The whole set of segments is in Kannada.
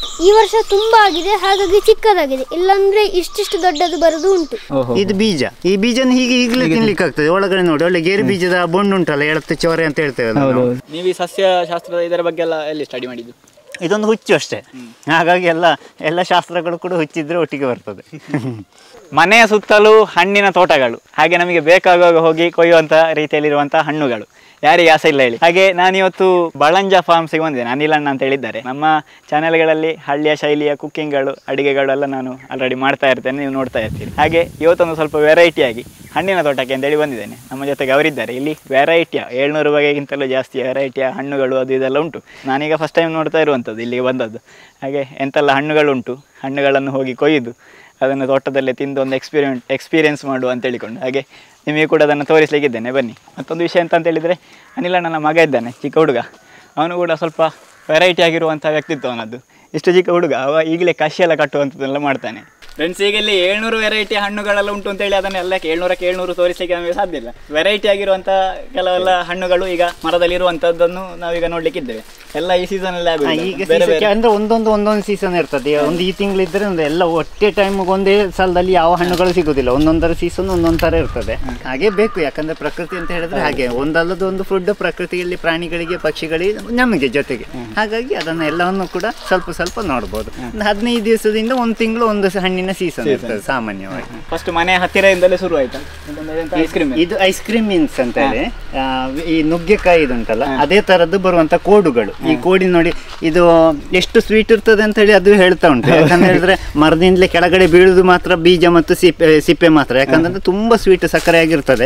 ಈ ವರ್ಷ ತುಂಬಾ ಆಗಿದೆ ಹಾಗಾಗಿ ಚಿಕ್ಕದಾಗಿದೆ ಇಲ್ಲಾಂದ್ರೆ ಇಷ್ಟಿಷ್ಟು ದೊಡ್ಡದು ಬರೋದು ಉಂಟು ಓಹೋ ಇದು ಬೀಜ ಈ ಬೀಜನ ಹೀಗೆ ಈಗಲೇ ತಿನ್ಲಿಕ್ಕೆ ಆಗ್ತದೆ ಒಳಗಡೆ ನೋಡಿ ಒಳ್ಳೆ ಗೇರು ಬೀಜದ ಬೊಂಡು ಉಂಟಲ್ಲ ಎಳತ್ತು ಚೋರೆ ಅಂತ ಹೇಳ್ತೇವೆ ಅದನ್ನು ನಾವು. ಹೌದೌದು ನೀವು ಈ ಸಸ್ಯಶಾಸ್ತ್ರದ ಇದರ ಬಗ್ಗೆ ಎಲ್ಲ ಎಲ್ಲಿ ಸ್ಟಡಿ ಮಾಡಿದ್ದು ಇದೊಂದು ಹುಚ್ಚು ಅಷ್ಟೇ ಹಾಗಾಗಿ ಎಲ್ಲ ಎಲ್ಲ ಶಾಸ್ತ್ರಗಳು ಕೂಡ ಹುಚ್ಚಿದ್ರೆ ಒಟ್ಟಿಗೆ ಬರ್ತದೆ ಮನೆಯ ಸುತ್ತಲೂ ಹಣ್ಣಿನ ತೋಟಗಳು ಹಾಗೆ ನಮಗೆ ಬೇಕಾಗುವಾಗ ಹೋಗಿ ಕೊಯ್ಯುವಂತ ರೀತಿಯಲ್ಲಿರುವಂತಹ ಹಣ್ಣುಗಳು ಯಾರಿಗೆ ಆಸೆ ಇಲ್ಲ ಹೇಳಿ ಹಾಗೆ ನಾನಿವತ್ತು ಬಳಂಜ ಫಾರ್ಮ್ಸಿಗೆ ಬಂದಿದ್ದೇನೆ ಅನಿಲಣ್ಣ ಅಂತ ಹೇಳಿದ್ದಾರೆ ನಮ್ಮ ಚಾನೆಲ್ಗಳಲ್ಲಿ ಹಳ್ಳಿಯ ಶೈಲಿಯ ಕುಕ್ಕಿಂಗ್ಗಳು ಅಡಿಗೆಗಳು ಎಲ್ಲ ನಾನು ಆಲ್ರೆಡಿ ಮಾಡ್ತಾ ಇರ್ತೇನೆ ನೀವು ನೋಡ್ತಾ ಇರ್ತೀರಿ ಹಾಗೆ ಇವತ್ತೊಂದು ಸ್ವಲ್ಪ ವೆರೈಟಿಯಾಗಿ ಹಣ್ಣಿನ ತೋಟಕ್ಕೆ ಅಂತೇಳಿ ಬಂದಿದ್ದೇನೆ ನಮ್ಮ ಜೊತೆಗೆ ಅವರಿದ್ದಾರೆ ಇಲ್ಲಿ ವೆರೈಟಿಯ ಏಳ್ನೂರು ಬಗೆಗಿಂತಲೂ ಜಾಸ್ತಿ ವೆರೈಟಿಯ ಹಣ್ಣುಗಳು ಅದು ಇದೆಲ್ಲ ಉಂಟು ನಾನೀಗ ಫಸ್ಟ್ ಟೈಮ್ ನೋಡ್ತಾ ಇರುವಂಥದ್ದು ಇಲ್ಲಿಗೆ ಬಂದದ್ದು ಹಾಗೆ ಎಂತೆಲ್ಲ ಹಣ್ಣುಗಳುಂಟು ಹಣ್ಣುಗಳನ್ನು ಹೋಗಿ ಕೊಯ್ದು ಅದನ್ನು ತೋಟದಲ್ಲೇ ತಿಂದು ಒಂದು ಎಕ್ಸ್ಪೀರಿಮೆಂಟ್ ಎಕ್ಸ್ಪೀರಿಯನ್ಸ್ ಮಾಡುವ ಅಂತ ಹೇಳಿಕೊಂಡು ಹಾಗೆ ನಿಮಗೆ ಕೂಡ ಅದನ್ನು ತೋರಿಸ್ಲಿಕ್ಕಿದ್ದೇನೆ ಬನ್ನಿ ಮತ್ತೊಂದು ವಿಷಯ ಅಂತ ಅಂತ ಹೇಳಿದರೆ ಅನಿಲ ನನ್ನ ಮಗ ಇದ್ದಾನೆ ಚಿಕ್ಕ ಹುಡುಗ ಅವನು ಕೂಡ ಸ್ವಲ್ಪ ವೆರೈಟಿ ಆಗಿರುವಂಥ ವ್ಯಕ್ತಿತ್ವ ಅವನದ್ದು ಇಷ್ಟು ಚಿಕ್ಕ ಹುಡುಗ ಅವ ಈಗಲೇ ಕಷಿ ಎಲ್ಲ ಕಟ್ಟುವಂಥದ್ದೆಲ್ಲ ಮಾಡ್ತಾನೆ ಫ್ರೆಂಡ್ಸ್ ಈಗ ಇಲ್ಲಿ ಏಳ್ನೂರು ವೆರೈಟಿ ಹಣ್ಣುಗಳೆಲ್ಲ ಉಂಟು ಅಂತ ಹೇಳಿ ಅದನ್ನೆಲ್ಲ ಏಳ್ನೂರಕ್ಕೆ ಏಳ್ನೂರು ತೋರಿಸಲಿಕ್ಕೆ ನಮಗೆ ಸಾಧ್ಯ ಇಲ್ಲ ವೆರೈಟಿ ಆಗಿರುವಂಥ ಕೆಲವೆಲ್ಲ ಹಣ್ಣುಗಳು ಈಗ ಮರದಲ್ಲಿ ಇರುವಂಥದ್ದನ್ನು ನಾವೀಗ ನೋಡ್ಲಿಕ್ಕಿದ್ದೇವೆ ಎಲ್ಲ ಈ ಸೀಸನಲ್ಲಿ ಆ, ಆಗುದು ಈಗ ಬೇರೆ ಸೀಸಕ್ಕೆ ಬೇರೆ ಅಂದ್ರೆ ಒಂದೊಂದು ಒಂದೊಂದು ಸೀಸನ್ ಇರ್ತದೆ ಒಂದು ಈ ತಿಂಗಳಿದ್ರೆ ಒಂದು ಎಲ್ಲ ಒಟ್ಟೆ ಟೈಮ್ ಒಂದೇ ಸಾಲದಲ್ಲಿ ಯಾವ ಹಣ್ಣುಗಳು ಸಿಗುದಿಲ್ಲ ಒಂದೊಂದರ ಸೀಸನ್ ಒಂದೊಂದ್ ತರ ಇರ್ತದೆ ಹಾಗೆ ಬೇಕು ಯಾಕಂದ್ರೆ ಪ್ರಕೃತಿ ಅಂತ ಹೇಳಿದ್ರೆ ಹಾಗೆ ಒಂದಲ್ಲದ ಒಂದು ಫುಡ್ ಪ್ರಕೃತಿಯಲ್ಲಿ ಪ್ರಾಣಿಗಳಿಗೆ ಪಕ್ಷಿಗಳಿಗೆ ನಮಗೆ ಜೊತೆಗೆ ಹಾಗಾಗಿ ಅದನ್ನ ಎಲ್ಲವನ್ನು ಕೂಡ ಸ್ವಲ್ಪ ಸ್ವಲ್ಪ ನೋಡ್ಬೋದು ಒಂದು ಹದಿನೈದು ದಿವಸದಿಂದ ಒಂದು ತಿಂಗಳು ಒಂದು ಸ- ಹಣ್ಣಿನ ಸೀಸನ್ ಇರ್ತದೆ ಸಾಮಾನ್ಯವಾಗಿ ಫಸ್ಟ್ ಮನೆ ಹತ್ತಿರದಿಂದಲೇ ಶುರು ಆಯ್ತಾ ಐಸ್ ಕ್ರೀಮ್ ಇದು ಐಸ್ ಕ್ರೀಮ್ ಮೀನ್ಸ್ ಅಂತ ಹೇಳಿ ಆ, ಈ ನುಗ್ಗೆಕಾಯಿ ಇದುಂಟಲ್ಲ ಅದೇ ತರದ್ದು ಬರುವಂತ ಕೋಡುಗಳು ಈ ಕೋಡಿ ನೋಡಿ ಇದು ಎಷ್ಟು ಸ್ವೀಟ್ ಇರ್ತದೆ ಅಂತ ಹೇಳಿ ಅದು ಹೇಳ್ತಾ ಉಂಟು ಯಾಕಂತ ಹೇಳಿದ್ರೆ ಮರದಿಂದಲೇ ಕೆಳಗಡೆ ಬೀಳುದು ಮಾತ್ರ ಬೀಜ ಮತ್ತು ಸಿಪ್ಪೆ ಸಿಪ್ಪೆ ಮಾತ್ರ ಯಾಕಂದ್ರೆ ತುಂಬಾ ಸ್ವೀಟ್ ಸಕ್ಕರೆ ಆಗಿರ್ತದೆ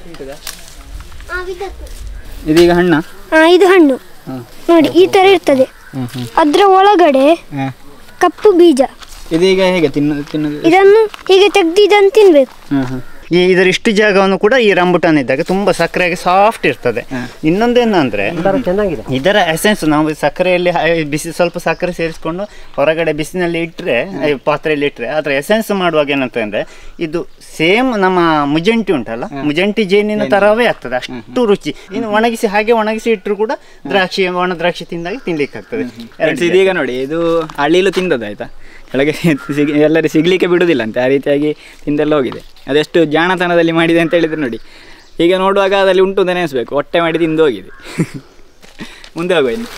ಇದೀಗ ಹಣ್ಣ ಆ, ಇದು ಹಣ್ಣು ನೋಡಿ ಈ ತರ ಇರ್ತದೆ ಅದ್ರ ಒಳಗಡೆ ಕಪ್ಪು ಬೀಜ ಇದೀಗ ಹೇಗೆ ತಿನ್ನು ತಿನ್ನೋದು ಇದನ್ನು ಹೀಗೆ ತೆಗ್ದು ಇದನ್ನು ತಿನ್ಬೇಕು ಈ ಇದರ ಇಷ್ಟು ಜಾಗವನ್ನು ಕೂಡ ಈ ರಂಬುಟಾನ್ ಇದ್ದಾಗ ತುಂಬಾ ಸಕ್ಕರೆಯಾಗಿ ಸಾಫ್ಟ್ ಇರ್ತದೆ ಇನ್ನೊಂದೇನಂದ್ರೆ ಇದರ ಎಸೆನ್ಸ್ ನಾವು ಸಕ್ಕರೆಯಲ್ಲಿ ಹ- ಬಿಸಿ ಸ್ವಲ್ಪ ಸಕ್ಕರೆ ಸೇರಿಸ್ಕೊಂಡು ಹೊರಗಡೆ ಬಿಸಿನಲ್ಲಿ ಇಟ್ಟರೆ ಪಾತ್ರೆಯಲ್ಲಿ ಇಟ್ಟರೆ ಅದರ ಎಸೆನ್ಸ್ ಮಾಡುವಾಗ ಏನಂತಂದ್ರೆ ಇದು ಸೇಮ್ ನಮ್ಮ ಮುಜಂಟಿ ಉಂಟಲ್ಲ ಮುಜಂಟಿ ಜೇನಿನ ತರವೇ ಆಗ್ತದೆ ಅಷ್ಟು ರುಚಿ ಇನ್ನು ಒಣಗಿಸಿ ಹಾಗೆ ಒಣಗಿಸಿ ಇಟ್ಟರು ಕೂಡ ದ್ರಾಕ್ಷಿ ಒಣ ದ್ರಾಕ್ಷಿ ತಿಂದಾಗ ತಿನ್ಲಿಕ್ಕೆ ಆಗ್ತದೆ Friends, ಇದೀಗ ನೋಡಿ ಇದು ಅಳಿಲು ತಿಂದದ್ದು ಆಯ್ತಾ ಕೆಳಗೆ ಸಿಗ್ ಎಲ್ಲರೂ ಸಿಗ್ಲಿಕ್ಕೆ ಬಿಡುದಿಲ್ಲ ಅಂತೆ ಆ ರೀತಿಯಾಗಿ ತಿಂದೆಲ್ಲ ಹೋಗಿದೆ ಅದೆಷ್ಟು ಜಾಣತನದಲ್ಲಿ ಮಾಡಿದೆ ಅಂತ ಹೇಳಿದ್ರೆ ನೋಡಿ ಈಗ ನೋಡುವಾಗ ಅದಲ್ಲಿ ಉಂಟು ಅಂತ ನೆನೆಸ್ಬೇಕು ಹೊಟ್ಟೆ ಮಾಡಿ ತಿಂದು ಹೋಗಿದೆ ಮುಂದೆ ಹೋಗುವ ಇನ್ನು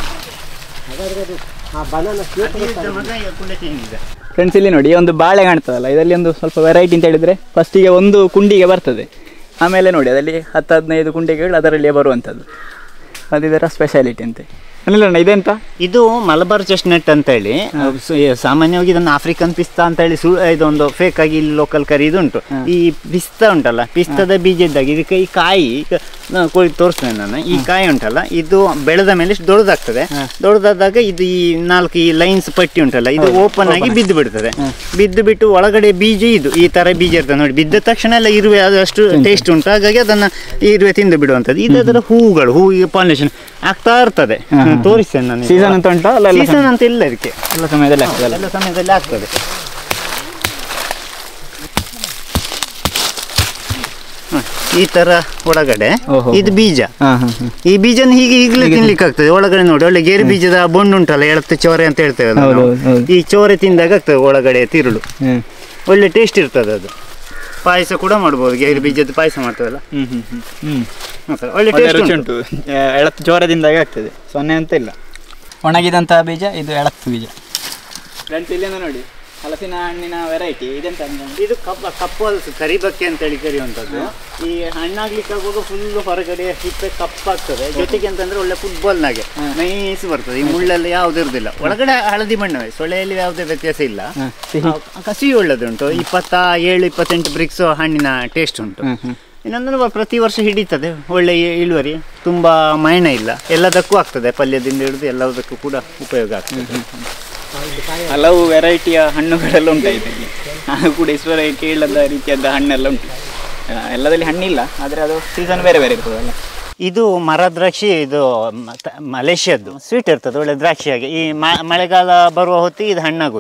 ಫ್ರೆಂಡ್ಸ್ ಇಲ್ಲಿ ನೋಡಿ ಒಂದು ಬಾಳೆ ಕಾಣ್ತದಲ್ಲ ಇದರಲ್ಲಿ ಒಂದು ಸ್ವಲ್ಪ ವೆರೈಟಿ ಅಂತ ಹೇಳಿದ್ರೆ ಫಸ್ಟಿಗೆ ಒಂದು ಕುಂಡಿಗೆ ಬರ್ತದೆ ಆಮೇಲೆ ನೋಡಿ ಅದರಲ್ಲಿ ಹತ್ತು ಹದಿನೈದು ಕುಂಡಿಗೆಗಳು ಅದರಲ್ಲಿಯೇ ಬರುವಂಥದ್ದು ಅದು ಇದರ ಸ್ಪೆಷಾಲಿಟಿ ಅಂತೆ ಅನಿಲ ಇದೆಂತ ಇದು ಮಲಬಾರ್ ಚೆಸ್ಟ್ನಟ್ ಅಂತ ಹೇಳಿ ಸು- ಏ, ಸಾಮಾನ್ಯವಾಗಿ ಇದನ್ನು ಆಫ್ರಿಕನ್ ಪಿಸ್ತಾ ಅಂತ ಹೇಳಿ ಸು ಇದೊಂದು ಫೇಕ್ ಆಗಿ ಇಲ್ಲಿ ಲೋಕಲ್ ಕರಿ ಇದುಂಟು ಈ ಪಿಸ್ತಾ ಉಂಟಲ್ಲ ಪಿಸ್ತದ ಬೀಜ ಇದ್ದಾಗ ಇದಕ್ಕೆ ಈ ಕಾಯಿ ಈಗ ನಾ ಕೊಯ್ ತೋರಿಸ್ತೇನೆ ನಾನು ಈ ಕಾಯಿ ಉಂಟಲ್ಲ ಇದು ಬೆಳೆದ ಮೇಲೆ ಇಷ್ಟು ದೊಡ್ಡದಾಗ್ತದೆ ದೊಡ್ಡದಾದಾಗ ಇದು ಈ ನಾಲ್ಕು ಈ ಲೈನ್ಸ್ ಪಟ್ಟಿ ಉಂಟಲ್ಲ ಇದು ಓಪನ್ ಆಗಿ ಬಿದ್ದು ಬಿಡ್ತದೆ ಬಿದ್ದು ಬಿಟ್ಟು ಒಳಗಡೆ ಬೀಜ ಇದು ಈ ತರ ಬೀಜ ಇರ್ತದೆ ನೋಡಿ ಬಿದ್ದ ತಕ್ಷಣ ಎಲ್ಲ ಇರುವೆ ಅದು ಅಷ್ಟು ಟೇಸ್ಟ್ ಉಂಟು ಹಾಗಾಗಿ ಅದನ್ನ ಈ ಇರುವೆ ತಿಂದು ಬಿಡುವಂಥದ್ದು ಇದು ಅದರ ಹೂಗಳು ಹೂವಿಗೆ ಪಾಲಿನೇಷನ್ ಆಗ್ತಾ ಇರ್ತದೆ ತೋರಿಸ್ತೇನೆ ನಾನು ಸೀಸನ್ ಅಂತ ಉಂಟಾ ಅಲ್ಲ ಎಲ್ಲ ಸೀಸನ್ ಅಂತ ಇಲ್ಲ ಇದಕ್ಕೆ ಎಲ್ಲ ಸಮಯದಲ್ಲಿ ಆಗ್ತದಲ್ಲ ಎಲ್ಲ ಸಮಯದಲ್ಲಿ ಆಗ್ತದೆ ಹ, ಈ ತರ ಒಳಗಡೆ ಓಹೋ. ಇದು ಬೀಜ ಹಾಂ ಹಾಂ ಹಾಂ ಈ ಬೀಜನ ಹೀಗೆ ಈಗಲೇ ತಿನ್ಲಿಕ್ಕೆ ಆಗ್ತದೆ ಒಳಗಡೆ ನೋಡಿ ಒಳ್ಳೆ ಗೇರು ಬೀಜದ ಬೊಂಡು ಉಂಟಲ್ಲ ಎಳತ್ತು ಚೋರೆ ಅಂತ ಹೇಳ್ತೇವೆ ಅದನ್ನ ಹೌದು, ನಾವು. ಹೌದು, ಹೌದು. ಈ ಚೋರೆ ತಿಂದಾಗ ಆಗ್ತದೆ ಒಳಗಡೆ ತಿರುಳು ಹ್ಮ್ ಒಳ್ಳೆ ಟೇಸ್ಟ್ ಇರ್ತದೆ ಅದು ಪಾಯಸ ಕೂಡ ಮಾಡ್ಬೋದು ಗೇರು ಬೀಜದ ಪಾಯಸ ಮಾಡ್ತೇವಲ್ಲ ಹ್ಮ್ ಹ್ಮ್ ಹ್ಮ್ ಹ್ಮ್ ಒಂಥರ ಒಳ್ಳೆ ಒಳ್ಳೆ ಟೇಸ್ಟ್ ರುಚಿ ಉಂಟು ಉಂಟು ಎಳತ್ತು ಜೋರದಿಂದಾಗೆ ಆಗ್ತದೆ ಸೊನ್ನೆ ಅಂತ ಇಲ್ಲ ಒಣಗಿದಂತಹ ಬೀಜ ಇದು ಎಳತ್ತು ಬೀಜ ಫ್ರೆಂಡ್ಸ್ ಇಲ್ಲಿಂದ ನೋಡಿ ಹಲಸಿನ ಹಣ್ಣಿನ ವೆರೈಟಿ ಇದೆಂತ ಅಂದ್ರೆ ಇದು ಕಪ್ಪ ಕಪ್ಪು ಹಲಸು ಕರಿಬಕ್ಕೆ ಅಂತ ಹೇಳಿ ಕರೆಯುವಂಥದ್ದು ಈ ಹಣ್ಣಾಗ್ಲಿಕ್ಕೆ ಆಗುವಾಗ ಫುಲ್ ಹೊರಗಡೆ ಸಿಪ್ಪೆ ಕಪ್ಪಾಗ್ತದೆ ಜೊತೆಗೆ ಅಂತಂದ್ರೆ ಒಳ್ಳೆ ಫುಟ್ಬಾಲ್ನಾಗೆ ನೈಸ್ ಬರ್ತದೆ ಈ ಮುಳ್ಳೆಲ್ಲ ಯಾವ್ದು ಇರುದಿಲ್ಲ ಒಳಗಡೆ ಹಳದಿ ಬಣ್ಣವೇ ಸೊಳೆಯಲ್ಲಿ ಯಾವುದೇ ವ್ಯತ್ಯಾಸ ಇಲ್ಲ ಸಿಹಿ. ಆ, ಕಸಿ ಒಳ್ಳೆದುಂಟು ಇಪ್ಪತ್ತ ಏಳು ಇಪ್ಪತ್ತೆಂಟು ಬ್ರಿಕ್ಸ್ ಹಣ್ಣಿನ ಟೇಸ್ಟ್ ಉಂಟು ಇನ್ನೊಂದು ಪ್ರತಿ ವರ್ಷ ಹಿಡಿತದೆ ಒಳ್ಳೆ ಇ- ಇಳುವರಿ ತುಂಬಾ ಮೈಣ ಇಲ್ಲ ಎಲ್ಲದಕ್ಕೂ ಆಗ್ತದೆ ಪಲ್ಯದಿಂದ ಹಿಡಿದು ಎಲ್ಲದಕ್ಕೂ ಕೂಡ ಉಪಯೋಗ ಆಗ್ತದೆ ಹಲವು ವೆರೈಟಿಯ ಹಣ್ಣುಗಳೆಲ್ಲ ಉಂಟು ಇದರಲ್ಲಿ ನಾನು ಕೂಡ ಈಶ್ವರ ಕೇಳದ ರೀತಿಯಾದ ಹಣ್ಣೆಲ್ಲ ಉಂಟು ಆ, ಎಲ್ಲದಲ್ಲಿ ಹಣ್ಣಿಲ್ಲ ಆದರೆ ಅದು ಸೀಸನ್ ಬೇರೆ ಬೇರೆ ಇರ್ತದಲ್ಲ ಇದು ಮರ ದ್ರಾಕ್ಷಿ ಇದು ಮ- ತ- ಮಲೇಷ್ಯಾದ್ದು ಸ್ವೀಟ್ ಇರ್ತದೆ ಒಳ್ಳೆ ದ್ರಾಕ್ಷಿಯಾಗಿ ಈ ಮ- ಮಳೆಗಾಲ ಬರುವ ಹೊತ್ತಿಗೆ ಇದು ಹಣ್ಣಾಗೋದು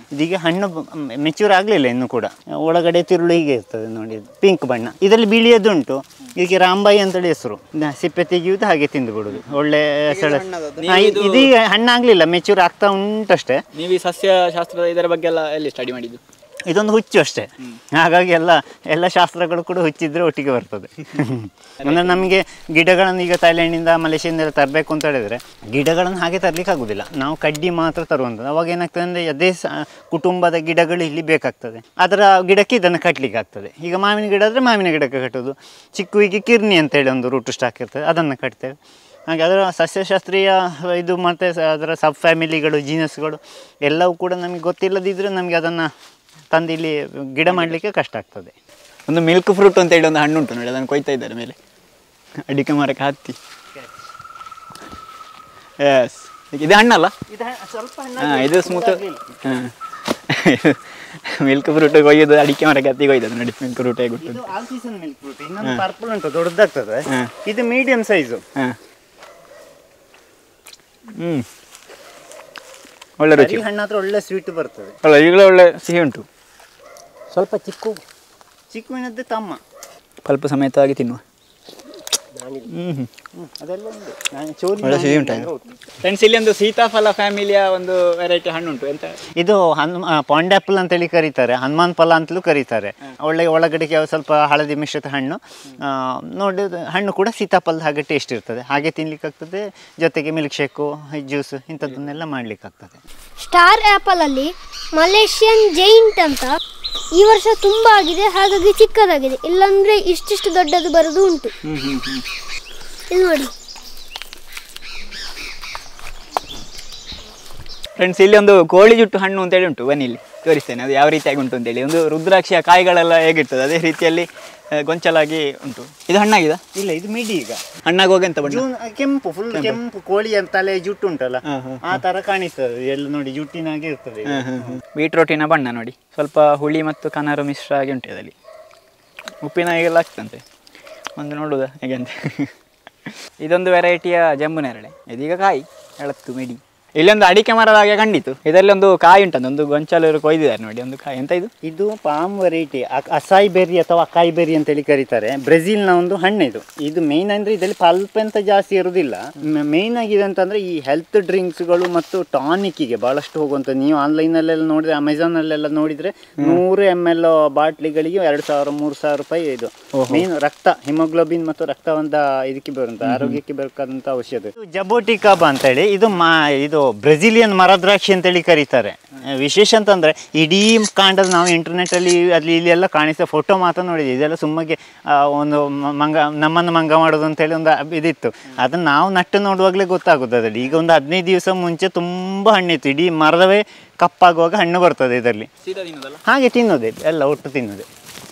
ಇದೀಗ ಹಣ್ಣು ಮೆಚೂರ್ ಆಗಲಿಲ್ಲ ಇನ್ನು ಕೂಡ ಒಳಗಡೆ ತಿರುಳು ಹೀಗೆ ಇರ್ತದೆ ನೋಡಿ ಪಿಂಕ್ ಬಣ್ಣ ಇದರಲ್ಲಿ ಬಿಳಿಯದುಂಟು ಇದಕ್ಕೆ ರಾಂಬಾಯಿ ಅಂತೇಳಿ ಹೆಸರು ನ- ಸಿಪ್ಪೆ ತೆಗೆಯುವುದು ಹಾಗೆ ತಿಂದು ಬಿಡುದು ಒಳ್ಳೆ ಸೆಳ ಹಾ, ಇದ್- ಇದೀಗ ಹಣ್ಣಾಗ್ಲಿಲ್ಲ ಮೆಚೂರ್ ಆಗ್ತಾ ಉಂಟಷ್ಟೇ ನೀವು ಈ ಸಸ್ಯ ಶಾಸ್ತ್ರದ ಇದರ ಬಗ್ಗೆ ಎಲ್ಲ ಎಲ್ಲಿ ಸ್ಟಡಿ ಮಾಡಿದ್ದು ಇದೊಂದು ಹುಚ್ಚು ಅಷ್ಟೇ ಹಾಗಾಗಿ ಎಲ್ಲ ಎಲ್ಲ ಶಾಸ್ತ್ರಗಳು ಕೂಡ ಹುಚ್ಚಿದ್ರೆ ಒಟ್ಟಿಗೆ ಬರ್ತದೆ ಅಂದ್ರೆ ನಮಗೆ ಗಿಡಗಳನ್ನು ಈಗ ಥೈಲ್ಯಾಂಡಿಂದ ಮಲೇಷ್ಯಾದಿಂದ ಎಲ್ಲ ತರಬೇಕು ಅಂತ ಹೇಳಿದ್ರೆ ಗಿಡಗಳನ್ನು ಹಾಗೆ ತರ್ಲಿಕ್ಕೆ ಆಗುದಿಲ್ಲ ನಾವು ಕಡ್ಡಿ ಮಾತ್ರ ತರುವಂಥದ್ದು ಅವಾಗ ಏನಾಗ್ತದೆ ಅಂದರೆ ಅದೇ ಸ ಕುಟುಂಬದ ಗಿಡಗಳು ಇಲ್ಲಿ ಬೇಕಾಗ್ತದೆ ಅದರ ಗಿಡಕ್ಕೆ ಇದನ್ನು ಕಟ್ಟಲಿಕ್ಕೆ ಆಗ್ತದೆ ಈಗ ಮಾವಿನ ಗಿಡ ಆದರೆ ಮಾವಿನ ಗಿಡಕ್ಕೆ ಕಟ್ಟೋದು ಚಿಕ್ಕುವಿಗೆ ಕಿರ್ನಿ ಅಂತೇಳಿ ಒಂದು ರೂಟ್ ಸ್ಟಾಕ್ ಇರ್ತದೆ ಅದನ್ನು ಕಟ್ತೇವೆ ಹಾಗೆ ಅದರ ಸಸ್ಯಶಾಸ್ತ್ರೀಯ ಇದು ಮತ್ತು ಸ- ಅದರ ಸಬ್ ಫ್ಯಾಮಿಲಿಗಳು ಜೀನಸ್ಗಳು ಎಲ್ಲವೂ ಕೂಡ ನಮಗೆ ಗೊತ್ತಿಲ್ಲದಿದ್ದರೆ ನಮಗೆ ಅದನ್ನು ತಂದು ಇಲ್ಲಿ ಗಿಡ ಮಾಡಲಿಕ್ಕೆ ಕಷ್ಟ ಆಗ್ತದೆ ಒಂದು ಮಿಲ್ಕ್ ಫ್ರೂಟ್ ಅಂತ ಹೇಳಿ ಒಂದು ಹಣ್ಣು ಉಂಟು ನೋಡಿ ಅದನ್ನು ಕೊಯ್ತಾ ಇದ್ದಾರೆ ಮೇಲೆ ಅಡಿಕೆ ಮರಕ್ಕೆ ಹತ್ತಿ ಎಸ್ ಇದು ಹಣ್ಣಲ್ಲ ಸ್ವಲ್ಪ ಹಾಂ ಇದು ಸ್ಮೂತ್ ಹಾಂ ಮಿಲ್ಕ್ ಫ್ರೂಟ್ ಕೊಯ್ಯೋದು ಅಡಿಕೆ ಮರಕ್ಕೆ ಹತ್ತಿ ಕೊಯ್ದದ್ದು ನೋಡಿ ಮಿಲ್ಕ್ ಫ್ರೂಟ್ ಹೇಗೆ ಇದು ಆಲ್ ಸೀಸನ್ ಮಿಲ್ಕ್ ಫ್ರೂಟ್ ಇನ್ನೊಂದು ಪರ್ಪಲ್ ಉಂಟು ದೊಡ್ಡದಾಗ್ತದೆ ಹಾ. ಇದು ಮೀಡಿಯಂ ಸೈಜು ಹಾಂ ಹ್ಞೂ ಒಳ್ಳೆ ರುಚಿ ಹಣ್ಣು ಹತ್ರ ಒಳ್ಳೆ ಸ್ವೀಟ್ ಬರ್ತದೆ ಅಲ್ಲ ಈಗಲೇ ಒಳ್ಳೆ ಸಿಹಿ ಉಂಟು ಸ್ವಲ್ಪ ಚಿಕ್ಕು ಚಿಕ್ಕುವಿನದ್ದೇ ತಮ್ಮ ಸ್ವಲ್ಪ ಸಮೇತವಾಗಿ ತಿನ್ನುವ ಹ್ಞೂ ಹ್ಞೂ ಹ್ಮ್, ಅದೆಲ್ಲ ಉಂಟು ನಾನು ಚೋಲಿ ಒಳ್ಳೆ ಸಿಹಿ ಉಂಟು ಫ್ರೆಂಡ್ಸ್ ಇಲ್ಲಿ ಒಂದು ಸೀತಾಫಲ ಫ್ಯಾಮಿಲಿಯ ಒಂದು ವೆರೈಟಿ ಹಣ್ಣು ಉಂಟು ಎಂತ ಇದು ಹನುಮ ಪಾಂಡ್ಯಾಪಲ್ ಅಂತೇಳಿ ಕರೀತಾರೆ ಹನುಮಾನ್ ಫಲ ಅಂತಲೂ ಕರೀತಾರೆ ಒಳ್ಳೆ ಒಳಗಡೆ ಕೆಲವು ಸ್ವಲ್ಪ ಹಳದಿ ಮಿಶ್ರಿತ ಹಣ್ಣು ಆ, ನೋಡಿ ಹಣ್ಣು ಕೂಡ ಸೀತಾಫಲದ ಹಾಗೆ ಟೇಸ್ಟ್ ಇರ್ತದೆ ಹಾಗೆ ತಿನ್ಲಿಕ್ಕಾಗ್ತದೆ ಜೊತೆಗೆ ಮಿಲ್ಕ್ ಶೇಕು ಜ್ಯೂಸ್ ಇಂಥದ್ದನ್ನೆಲ್ಲ ಮಾಡ್ಲಿಕ್ಕಾಗ್ತದೆ ಸ್ಟಾರ್ ಆ್ಯಪಲ್ ಅಲ್ಲಿ ಮಲೇಷಿಯನ್ ಜೈಂಟ್ ಅಂತ ಈ ವರ್ಷ ತುಂಬ ಆಗಿದೆ ಹಾಗಾಗಿ ಚಿಕ್ಕದಾಗಿದೆ ಇಲ್ಲಾಂದ್ರೆ ಇಷ್ಟಿಷ್ಟು ದೊಡ್ಡದು ಬರೋದು ಉಂಟು ಇದು ನೋಡಿ ಫ್ರೆಂಡ್ಸ್ ಇಲ್ಲಿ ಒಂದು ಕೋಳಿ ಜುಟ್ಟು ಹಣ್ಣು ಅಂತೇಳಿ ಉಂಟು ಬನ್ನಿ ಇಲ್ಲಿ ತೋರಿಸ್ತೇನೆ ಅದು ಯಾವ ರೀತಿಯಾಗಿ ಉಂಟು ಅಂತೇಳಿ ಒಂದು ರುದ್ರಾಕ್ಷಿಯ ಕಾಯಿಗಳೆಲ್ಲ ಹೇಗಿರ್ತದೆ ಅದೇ ರೀತಿಯಲ್ಲಿ ಆ, ಗೊಂಚಲಾಗಿ ಉಂಟು ಇದು ಹಣ್ಣಾಗಿದ ಇಲ್ಲ ಇದು ಮಿಡಿ ಈಗ ಹಣ್ಣಾಗುವಾಗ ಎಂತ ಬಣ್ಣ ಜೂನ್ ಕೆಂಪು ಫುಲ್ ಕೆಂಪು ಕೋಳಿಯ ತಲೆ ಜುಟ್ಟು ಉಂಟಲ್ಲ ಆ ತರ ಕಾಣಿಸ್ತದೆ ಎಲ್ಲ ನೋಡಿ ಜುಟ್ಟಿನಾಗೆ ಇರ್ತದೆ ಇದು. ಬೀಟ್ರೋಟಿನ ಬಣ್ಣ ನೋಡಿ ಸ್ವಲ್ಪ ಹುಳಿ ಮತ್ತು ಕನಾರು ಮಿಶ್ರ ಆಗಿ ಉಂಟು ಇದರಲ್ಲಿ ಉಪ್ಪಿನಾಗೆಲ್ಲ ಆಗ್ತಂತೆ ಒಂದು ನೋಡುವುದಾ ಹೇಗೆ ಅಂತ ಇದೊಂದು ವೆರೈಟಿಯ ಜಂಬು ನೆರಳೆ ಇದೀಗ ಕಾಯಿ ಎಳತ್ತು ಮಿಡಿ ಇಲ್ಲೊಂದು ಅಡಿಕೆ ಮರದ ಹಾಗೆ ಕಂಡಿತು ಇದರಲ್ಲಿ ಒಂದು ಕಾಯಿ ಉಂಟಂತ ಒಂದು ಗೊಂಚಲು ಕೊಯ್ದಿದ್ದಾರೆ ನೋಡಿ ಒಂದು ಕಾಯಿ ಎಂತ ಇದು ಇದು ಪಾಮ್ ವೆರೈಟಿ ಅಸಾಯಿ ಬೆರ್ರಿ ಅಥವಾ ಅಕಾಯಿ ಬೆರ್ರಿ ಅಂತೇಳಿ ಕರೀತಾರೆ ಬ್ರೆಜಿಲ್ನ ಒಂದು ಹಣ್ಣು ಇದು ಇದು ಮೇನ್ ಅಂದ್ರೆ ಇದರಲ್ಲಿ ಪಲ್ಪ್ ಅಂತ ಜಾಸ್ತಿ ಇರುವುದಿಲ್ಲ ಮೇನ್ ಆಗಿದೆ ಅಂತಂದ್ರೆ ಈ ಹೆಲ್ತ್ ಡ್ರಿಂಕ್ಸ್ಗಳು ಮತ್ತು ಟಾನಿಕ್ಕಿಗೆ ಬಹಳಷ್ಟು ಹೋಗುವಂತ ನೀವು ಆನ್ಲೈನ್ ಅಲ್ಲೆಲ್ಲ ನೋಡಿದ್ರೆ ಅಮೆಝಾನ್ ಅಲ್ಲೆಲ್ಲ ನೋಡಿದ್ರೆ ನೂರು ಎಮ್ ಎಲ್ ಬಾಟ್ಲಿಗಳಿಗೆ ಎರಡು ಸಾವಿರ ಮೂರು ಸಾವಿರ ರೂಪಾಯಿ ಇದು ಮೇನ್ ರಕ್ತ ಹಿಮೋಗ್ಲೋಬಿನ್ ಮತ್ತು ರಕ್ತವಂತ ಇದಕ್ಕೆ ಬರುವಂತ ಆರೋಗ್ಯಕ್ಕೆ ಬೇಕಾದಂತ ಔಷಧ ಇದು ಜಬೋಟಿಕಾಬ ಅಂತೇಳಿ ಇದು ಮಾ ಇದು ಬ್ರೆಜಿಲಿಯನ್ ಮರದ್ರಾಕ್ಷಿ ಅಂತೇಳಿ ಕರೀತಾರೆ ಆ, ವಿಶೇಷ ಅಂತಂದ್ರೆ ಇಡೀ ಕಾಂಡದ ನಾವು ಇಂಟರ್ನೆಟ್ ಅಲ್ಲಿ ಅಲ್ಲಿ ಇಲ್ಲಿ ಎಲ್ಲ ಕಾಣಿಸ್ತಾ ಫೋಟೋ ಮಾತ್ರ ನೋಡಿದ್ವಿ ಇದೆಲ್ಲ ಸುಮ್ಮಗೆ ಆ, ಒಂದು ಮ- ಮಂಗ ನಮ್ಮನ್ನು ಮಂಗ ಮಾಡೋದು ಅಂತೇಳಿ ಒಂದು ಅಬ್- ಇದಿತ್ತು ಅದನ್ನ ನಾವು ನಟ್ಟು ನೋಡುವಾಗಲೇ ಗೊತ್ತಾಗೋದು ಅದರಲ್ಲಿ ಈಗ ಒಂದು ಹದಿನೈದು ದಿವಸ ಮುಂಚೆ ತುಂಬ ಹಣ್ಣಿತ್ತು ಇಡೀ ಮರದವೇ ಕಪ್ಪಾಗುವಾಗ ಹಣ್ಣು ಬರ್ತದೆ ಇದರಲ್ಲಿ ಸೀದಾ ತಿನ್ನೋದಲ್ಲ ಹಾಗೆ ತಿನ್ನೋದೇ ಎಲ್ಲ ಒಟ್ಟು ತಿನ್ನೋದೇ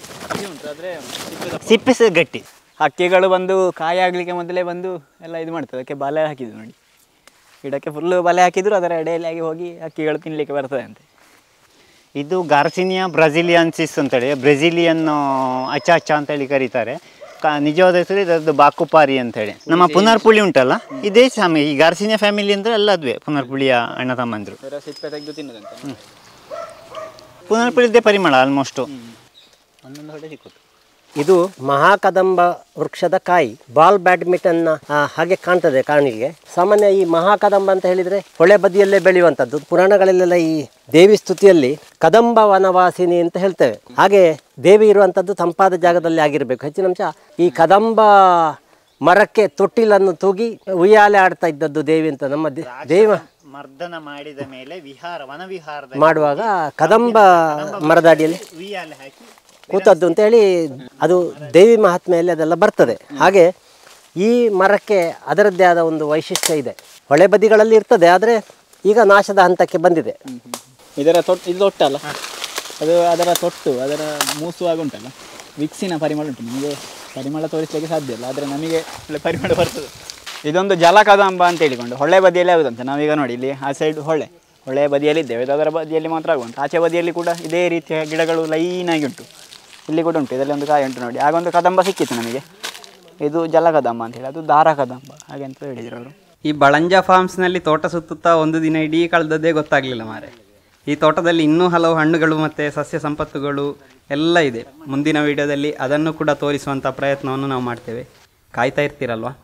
ಸಿಪ್ಪೆ ಸಹ ಗಟ್ಟಿ ಹಕ್ಕಿಗಳು ಬಂದು ಕಾಯಿ ಆಗ್ಲಿಕ್ಕೆ ಮೊದಲೇ ಬಂದು ಎಲ್ಲ ಇದು ಮಾಡ್ತದೆ ಅದಕ್ಕೆ ಬಲೆ ಹಾಕಿದ್ರು ನೋಡಿ ಗಿಡಕ್ಕೆ ಫುಲ್ಲು ಬಲೆ ಹಾಕಿದ್ರು ಅದರ ಎಡೆಯಲ್ಲಿ ಆಗಿ ಹೋಗಿ ಹಕ್ಕಿಗಳು ತಿನ್ಲಿಕ್ಕೆ ಬರ್ತದೆ ಅಂತೆ ಇದು ಗಾರ್ಸಿನಿಯಾ ಬ್ರೆಜಿಲಿಯನ್ಸಿಸ್ ಅಂತೇಳಿ ಬ್ರೆಜಿಲಿಯನ್ ಅಚಾಚ ಅಂತೇಳಿ ಕರೀತಾರೆ ಕ- ನಿಜವಾದ ಹೆಸರು ಇದರದ್ದು ಬಾಕುಪಾರಿ ಅಂತೇಳಿ ನಮ್ಮ ಪುನರ್ಪುಳಿ ಉಂಟಲ್ಲ ಇದೇ ಸಾಮಿ ಈ ಗಾರ್ಸಿನಿಯಾ ಫ್ಯಾಮಿಲಿ ಅಂದ್ರೆ ಎಲ್ಲ ಅದುವೆ ಪುನರ್ಪುಳಿಯ ಅಣ್ಣ ತಮ್ಮಂದ್ರು ಅದರ ಸಿಪ್ಪೆ ತೆಗೆದು ತಿನ್ನೋದಂತೆ ಪುನರ್ಪುಳಿದ್ದೇ ಪರಿಮಳ ಆಲ್ಮೋಸ್ಟ್ ಒಂದೊಂದು ಹೊಡೆ ಸಿಕ್ಕುತ್ತೆ ಇದು ಮಹಾಕದಂಬ ವೃಕ್ಷದ ಕಾಯಿ ಬಾಲ್ ಬ್ಯಾಡ್ಮಿಂಟನ್ ಹಾಗೆ ಕಾಣ್ತದೆ ಕಾಣಿಗೆ ಸಾಮಾನ್ಯ ಈ ಮಹಾಕದಂಬ ಅಂತ ಹೇಳಿದ್ರೆ ಹೊಳೆ ಬದಿಯಲ್ಲೇ ಬೆಳೆಯುವಂಥದ್ದು ಪುರಾಣಗಳಲ್ಲೆಲ್ಲ ಈ ದೇವಿ ಸ್ತುತಿಯಲ್ಲಿ ಕದಂಬ ವನವಾಸಿನಿ ಅಂತ ಹೇಳ್ತೇವೆ ಹಾಗೆ ದೇವಿ ಇರುವಂಥದ್ದು ತಂಪಾದ ಜಾಗದಲ್ಲಿ ಆಗಿರಬೇಕು ಹೆಚ್ಚಿನ ಅಂಶ ಈ ಕದಂಬ ಮರಕ್ಕೆ ತೊಟ್ಟಿಲನ್ನು ತೂಗಿ ಉಯ್ಯಾಲೆ ಆಡ್ತಾ ಇದ್ದದ್ದು ದೇವಿ ಅಂತ ನಮ್ಮ ದೇ- ದೇವ ಮರ್ದನ ಮಾಡಿದ ಮೇಲೆ ವಿಹಾರ ವನ ವಿಹಾರದ ಮಾಡುವಾಗ ಕದಂಬ ಮರದ ಅಡಿಯಲ್ಲಿ ಉಯ್ಯಾಲೆ ಹಾಕಿ ಕೂತದ್ದು ಅಂತೇಳಿ ಅದು ದೇವಿ ಮಹಾತ್ಮೆಯಲ್ಲಿ ಅದೆಲ್ಲ ಬರ್ತದೆ ಹಾಗೆ ಈ ಮರಕ್ಕೆ ಅದರದ್ದೇ ಆದ ಒಂದು ವೈಶಿಷ್ಟ್ಯ ಇದೆ ಹೊಳೆ ಬದಿಗಳಲ್ಲಿ ಇರ್ತದೆ ಆದರೆ ಈಗ ನಾಶದ ಹಂತಕ್ಕೆ ಬಂದಿದೆ ಇದರ ತೊಟ್ಟು ಇದು ತೊಟ್ಟಲ್ಲ ಅದು ಅದರ ತೊಟ್ಟು ಅದರ ಮೂಸುವಾಗ ಉಂಟಲ್ಲ ವಿಕ್ಸಿನ ಪರಿಮಳ ಉಂಟು ನಿಮಗೆ ಪರಿಮಳ ತೋರಿಸಲಿಕ್ಕೆ ಸಾಧ್ಯ ಇಲ್ಲ ಆದರೆ ನಮಗೆ ಒಳ್ಳೆ ಪರಿಮಳ ಬರ್ತದೆ ಇದೊಂದು ಜಲಕದಂಬ ಅಂತ ಹೇಳಿಕೊಂಡು ಹೊಳೆ ಬದಿಯಲ್ಲಿ ಆಗುದಂತೆ ನಾವೀಗ ನೋಡಿ ಇಲ್ಲಿ ಆ ಸೈಡ್ ಹೊಳೆ ಹೊಳೆ ಬದಿಯಲ್ಲಿ ಇದ್ದೇವೆ ಇದು ಅದರ ಬದಿಯಲ್ಲಿ ಮಾತ್ರ ಆಗುವಂತ ಆಚೆ ಬದಿಯಲ್ಲಿ ಕೂಡ ಇದೇ ರೀತಿಯ ಗಿಡಗಳು ಲೈನಾಗಿ ಉಂಟು ಇಲ್ಲಿ ಕೂಡ ಉಂಟು ಇದರಲ್ಲಿ ಒಂದು ಕಾಯಿ ಉಂಟು ನೋಡಿ ಆಗ ಒಂದು ಕದಂಬ ಸಿಕ್ಕಿತ್ತು ನಮಗೆ ಇದು ಜಲಕದಂಬ ಅಂತ ಹೇಳಿ ಅದು ದಾರ ಕದಂಬ ಹಾಗೆ ಅಂತ ಹೇಳಿದ್ರು ಅವರು ಈ ಬಳಂಜ ಫಾರ್ಮ್ಸ್ನಲ್ಲಿ ತೋಟ ಸುತ್ತುತ್ತಾ ಒಂದು ದಿನ ಇಡೀ ಕಳೆದದ್ದೇ ಗೊತ್ತಾಗ್ಲಿಲ್ಲ ಮಾರೆ ಈ ತೋಟದಲ್ಲಿ ಇನ್ನೂ ಹಲವು ಹಣ್ಣುಗಳು ಮತ್ತು ಸಸ್ಯ ಸಂಪತ್ತುಗಳು ಎಲ್ಲ ಇದೆ ಮುಂದಿನ ವಿಡಿಯೋದಲ್ಲಿ ಅದನ್ನು ಕೂಡ ತೋರಿಸುವಂಥ ಪ್ರಯತ್ನವನ್ನು ನಾವು ಮಾಡ್ತೇವೆ ಕಾಯ್ತಾ ಇರ್ತೀರಲ್ವಾ